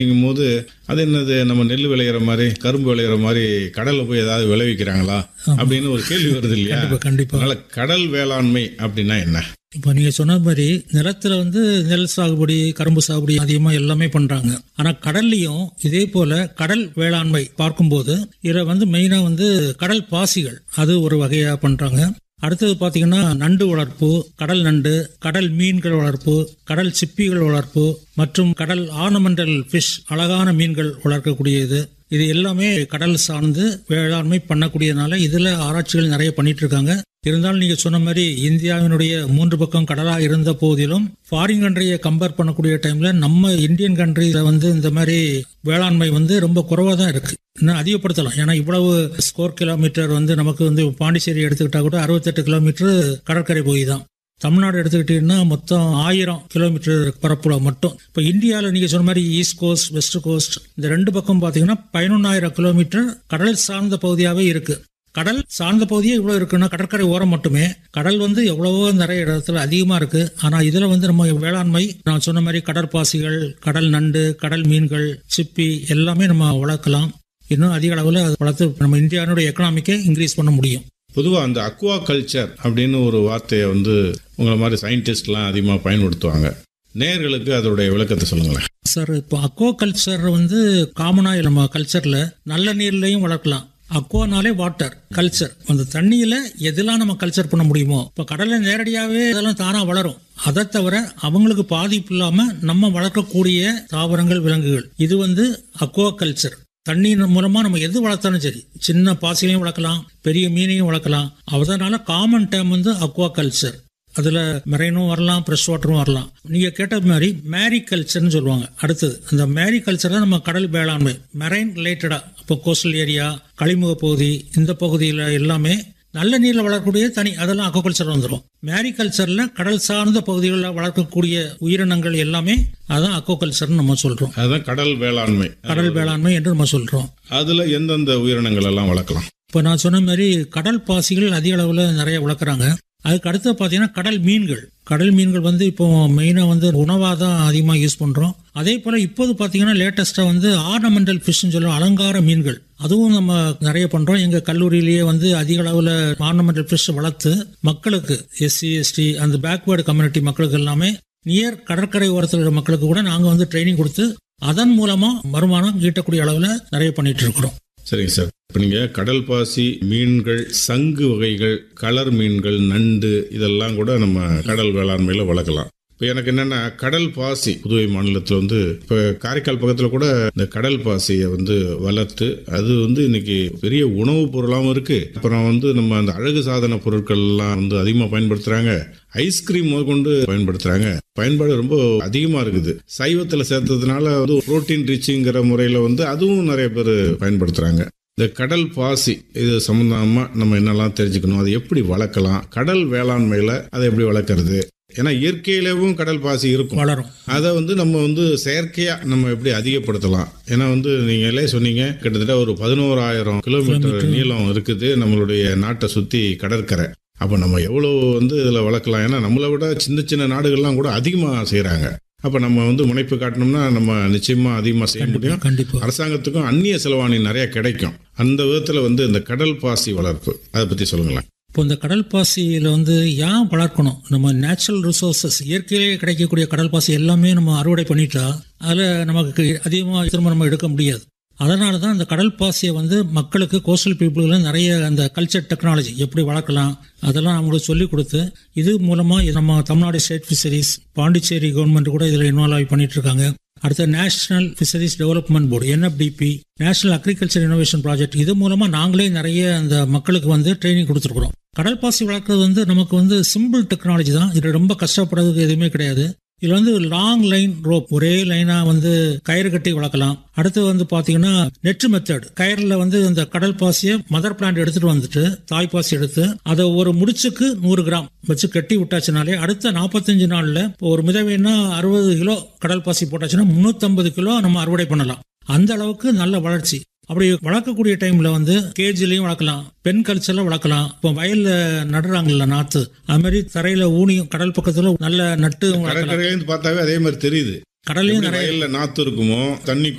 போது அது என்னது நம்ம நெல் விளையிற மாதிரி கரும்பு விளையிற மாதிரி கடல்ல போய் ஏதாவது விளைவிக்கிறாங்களா அப்படின்னு ஒரு கேள்வி வருது இல்லையா கண்டிப்பா கண்டிப்பா அதனால கடல் வேளாண்மை அப்படின்னா என்ன இப்போ நீங்க சொன்ன மாதிரி நிலத்துல வந்து நெல் சாகுபடி கரும்பு சாகுபடி அதிகமா எல்லாமே பண்றாங்க ஆனா கடல்லையும் இதே போல கடல் வேளாண்மை பார்க்கும்போது இதுல வந்து மெயினா வந்து கடல் பாசிகள் அது ஒரு வகையா பண்றாங்க அடுத்தது பாத்தீங்கன்னா நண்டு வளர்ப்பு கடல் நண்டு கடல் மீன்கள் வளர்ப்பு கடல் சிப்பிகள் வளர்ப்பு மற்றும் கடல் ஆர்னமெண்டல் ஃபிஷ் அழகான மீன்கள் வளர்க்கக்கூடியது இது எல்லாமே கடல் சார்ந்து வேளாண்மை பண்ணக்கூடியதுனால இதுல ஆராய்ச்சிகள் நிறைய பண்ணிட்டு இருக்காங்க இருந்தாலும் நீங்க சொன்ன மாதிரி இந்தியாவினுடைய மூன்று பக்கம் கடலா இருந்த போதிலும் ஃபாரின் கண்ட்ரியை கம்பேர் பண்ணக்கூடிய டைம்ல நம்ம இந்தியன் கண்ட்ரியில வந்து இந்த மாதிரி வேளாண்மை வந்து ரொம்ப குறைவா தான் இருக்கு இன்னும் அதிகப்படுத்தலாம் ஏன்னா இவ்வளவு ஸ்கோர் கிலோமீட்டர் வந்து நமக்கு வந்து பாண்டிச்சேரி எடுத்துக்கிட்டா கூட அறுபத்தெட்டு கிலோமீட்டர் கடற்கரை போய் தான் தமிழ்நாடு எடுத்துக்கிட்டீங்கன்னா மொத்தம் ஆயிரம் கிலோமீட்டர் பரப்புல மட்டும் இப்போ இந்தியாவில் நீங்க சொன்ன மாதிரி ஈஸ்ட் கோஸ்ட் வெஸ்ட் கோஸ்ட் இந்த ரெண்டு பக்கம் பார்த்தீங்கன்னா பதினொன்னாயிரம் கிலோமீட்டர் கடல் சார்ந்த பகுதியாவே இருக்கு கடல் சார்ந்த பகுதியே இவ்வளவு இருக்குன்னா கடற்கரை ஓரம் மட்டுமே கடல் வந்து எவ்வளவோ நிறைய இடத்துல அதிகமா இருக்கு ஆனா இதுல வந்து நம்ம வேளாண்மை நான் சொன்ன மாதிரி கடற்பாசிகள் கடல் நண்டு கடல் மீன்கள் சிப்பி எல்லாமே நம்ம வளர்க்கலாம் இன்னும் அதிக அளவில் அதை வளர்த்து நம்ம இந்தியாவுடைய எக்கனாமிக்கை இன்க்ரீஸ் பண்ண முடியும் பொதுவாக அந்த அக்வா கல்ச்சர் அப்படின்னு ஒரு வார்த்தையை வந்து உங்களை மாதிரி சயின்டிஸ்ட்லாம் அதிகமாக பயன்படுத்துவாங்க நேர்களுக்கு அதோடைய விளக்கத்தை சொல்லுங்களேன் சார் இப்போ அக்வா கல்ச்சர் வந்து காமனா நம்ம கல்ச்சர்ல நல்ல நீர்லயும் வளர்க்கலாம் அக்வானாலே வாட்டர் கல்ச்சர் அந்த தண்ணியில எதெல்லாம் நம்ம கல்ச்சர் பண்ண முடியுமோ இப்போ கடல்ல நேரடியாவே இதெல்லாம் தானா வளரும் அதை தவிர அவங்களுக்கு பாதிப்பு இல்லாம நம்ம வளர்க்கக்கூடிய தாவரங்கள் விலங்குகள் இது வந்து அக்வா கல்ச்சர் தண்ணீர் மூலமா நம்ம எது வளர்த்தாலும் சரி சின்ன பாசிலையும் வளர்க்கலாம் பெரிய மீனையும் வளர்க்கலாம் அதனால காமன் டேம் வந்து அக்வா கல்ச்சர் அதுல மெரைனும் வரலாம் ஃப்ரெஷ் வாட்டரும் வரலாம் நீங்க கேட்ட மாதிரி மேரி கல்ச்சர்னு சொல்லுவாங்க அடுத்தது அந்த மேரி கல்ச்சர் தான் நம்ம கடல் வேளாண்மை மெரைன் ரிலேட்டடா இப்போ கோஸ்டல் ஏரியா கழிமுக பகுதி இந்த பகுதியில் எல்லாமே நல்ல நீர்ல வளரக்கூடிய தனி அதெல்லாம் அக்வாகல்ச்சர் வந்துடும் மேரி கல்ச்சர்ல கடல் சார்ந்த பகுதிகளில் வளர்க்கக்கூடிய உயிரினங்கள் எல்லாமே அதான் அக்வாகல்ச்சர்னு நம்ம சொல்றோம் அதுதான் கடல் வேளாண்மை கடல் வேளாண்மை என்று நம்ம சொல்றோம் அதுல எந்தெந்த உயிரினங்கள் எல்லாம் வளர்க்கலாம் இப்போ நான் சொன்ன மாதிரி கடல் பாசிகள் அதிக அளவில் நிறைய வளர்க்குறாங்க அதுக்கு அடுத்து பார்த்தீங்கன்னா கடல் மீன்கள் கடல் மீன்கள் வந்து இப்போ மெயினாக வந்து உணவாக தான் அதிகமாக யூஸ் பண்ணுறோம் அதே போல் இப்போது பார்த்தீங்கன்னா லேட்டஸ்ட்டாக வந்து ஆர்னமெண்டல் ஃபிஷ்னு சொல்லுவோம் அலங்கார மீன்கள் அதுவும் நம்ம நிறைய பண்ணுறோம் எங்கள் கல்லூரியிலேயே வந்து அதிக அளவில் ஆர்னமெண்டல் ஃபிஷ் வளர்த்து மக்களுக்கு எஸ்சி எஸ்டி அந்த பேக்வேர்டு கம்யூனிட்டி மக்களுக்கு எல்லாமே நியர் கடற்கரை ஓரத்தில் இருக்கிற மக்களுக்கு கூட நாங்கள் வந்து ட்ரைனிங் கொடுத்து அதன் மூலமாக வருமானம் ஈட்டக்கூடிய அளவில் நிறைய பண்ணிட்டு இருக்கிறோம் சரிங்க சார் இப்போ நீங்கள் கடல் பாசி மீன்கள் சங்கு வகைகள் கலர் மீன்கள் நண்டு இதெல்லாம் கூட நம்ம கடல் வேளாண்மையில் வளர்க்கலாம் இப்போ எனக்கு என்னென்னா கடல் பாசி புதுவை மாநிலத்தில் வந்து இப்போ காரைக்கால் பக்கத்தில் கூட இந்த கடல் பாசியை வந்து வளர்த்து அது வந்து இன்னைக்கு பெரிய உணவுப் பொருளாகவும் இருக்குது அப்புறம் வந்து நம்ம அந்த அழகு சாதன பொருட்கள்லாம் வந்து அதிகமாக பயன்படுத்துகிறாங்க ஐஸ்கிரீம் முதற்கொண்டு பயன்படுத்துகிறாங்க பயன்பாடு ரொம்ப அதிகமாக இருக்குது சைவத்தில் சேர்த்ததுனால வந்து புரோட்டீன் ரிச்சுங்கிற முறையில் வந்து அதுவும் நிறைய பேர் பயன்படுத்துகிறாங்க இந்த கடல் பாசி இது சம்பந்தமா நம்ம என்னெல்லாம் தெரிஞ்சுக்கணும் அதை எப்படி வளர்க்கலாம் கடல் வேளாண்மையில அதை எப்படி வளர்க்கறது ஏன்னா இயற்கையிலேயும் கடல் பாசி இருக்கும் வளரும் அதை வந்து நம்ம வந்து செயற்கையா நம்ம எப்படி அதிகப்படுத்தலாம் ஏன்னா வந்து நீங்களே சொன்னீங்க கிட்டத்தட்ட ஒரு பதினோராயிரம் கிலோமீட்டர் நீளம் இருக்குது நம்மளுடைய நாட்டை சுத்தி கடற்கரை அப்போ நம்ம எவ்வளோ வந்து இதில் வளர்க்கலாம் ஏன்னா நம்மளை விட சின்ன சின்ன நாடுகள்லாம் கூட அதிகமாக செய்கிறாங்க அப்போ நம்ம வந்து முனைப்பு காட்டணும்னா நம்ம நிச்சயமாக அதிகமாக செய்ய முடியும் கண்டிப்பா அரசாங்கத்துக்கும் அந்நிய செலவாணி நிறைய கிடைக்கும் அந்த விதத்தில் வந்து இந்த கடல் பாசி வளர்ப்பு அதை பற்றி சொல்லுங்களேன் இப்போ இந்த கடல் பாசியில் வந்து ஏன் வளர்க்கணும் நம்ம நேச்சுரல் ரிசோர்சஸ் இயற்கையிலேயே கிடைக்கக்கூடிய கடல் பாசி எல்லாமே நம்ம அறுவடை பண்ணிட்டா அதில் நமக்கு அதிகமாக திரும்ப நம்ம எடுக்க முடியாது அதனால தான் இந்த கடல் பாசியை வந்து மக்களுக்கு கோஸ்டல் பீப்புளுக்கு நிறைய அந்த கல்ச்சர் டெக்னாலஜி எப்படி வளர்க்கலாம் அதெல்லாம் அவங்களுக்கு சொல்லி கொடுத்து இது மூலமாக நம்ம Tamil Nadu state fisheries Pondicherry government கூட இதில் இன்வால்வ் ஆகி பண்ணிட்டு இருக்காங்க அடுத்த national fisheries development board NFDB national agriculture innovation project இது மூலமா நாங்களே நிறைய அந்த மக்களுக்கு வந்து ட்ரைனிங் கொடுத்துருக்குறோம் கடல் பாசி வளர்க்குறது வந்து நமக்கு வந்து சிம்பிள் டெக்னாலஜி தான் இது ரொம்ப கஷ்டப்படுறதுக்கு எதுவுமே கிடையாது இதுல வந்து லாங் லைன் ரோப் ஒரே லைனா வந்து கயிறு கட்டி வளர்க்கலாம் அடுத்து வந்து பாத்தீங்கன்னா நெட் மெத்தட் கயிறுல வந்து இந்த கடல் பாசியை மதர் பிளான்ட் எடுத்துட்டு வந்துட்டு தாய் பாசி எடுத்து அதை ஒரு முடிச்சுக்கு நூறு கிராம் வச்சு கட்டி விட்டாச்சுனாலே அடுத்த நாற்பத்தஞ்சு நாள்ல ஒரு மிதவைன்னா அறுபது கிலோ கடல் பாசி போட்டாச்சுன்னா முன்னூத்தம்பது கிலோ நம்ம அறுவடை பண்ணலாம் அந்த அளவுக்கு நல்ல வளர்ச்சி அப்படி வளர்க்கக்கூடிய டைம்ல வந்து கேஜிலையும் வளர்க்கலாம் பெண் கல்ச்சர்ல வளர்க்கலாம் இப்போ வயல்ல நடுறாங்கல்ல நாத்து அது மாதிரி தரையில ஊனியும் கடல் பக்கத்துல நல்ல நட்டு வளர்க்கலாம் கடற்கரையிலேருந்து பார்த்தாவே அதே மாதிரி தெரியுது கடல்லையும் எப்படி நிறைய வயல்ல நாத்து இருக்குமோ தண்ணி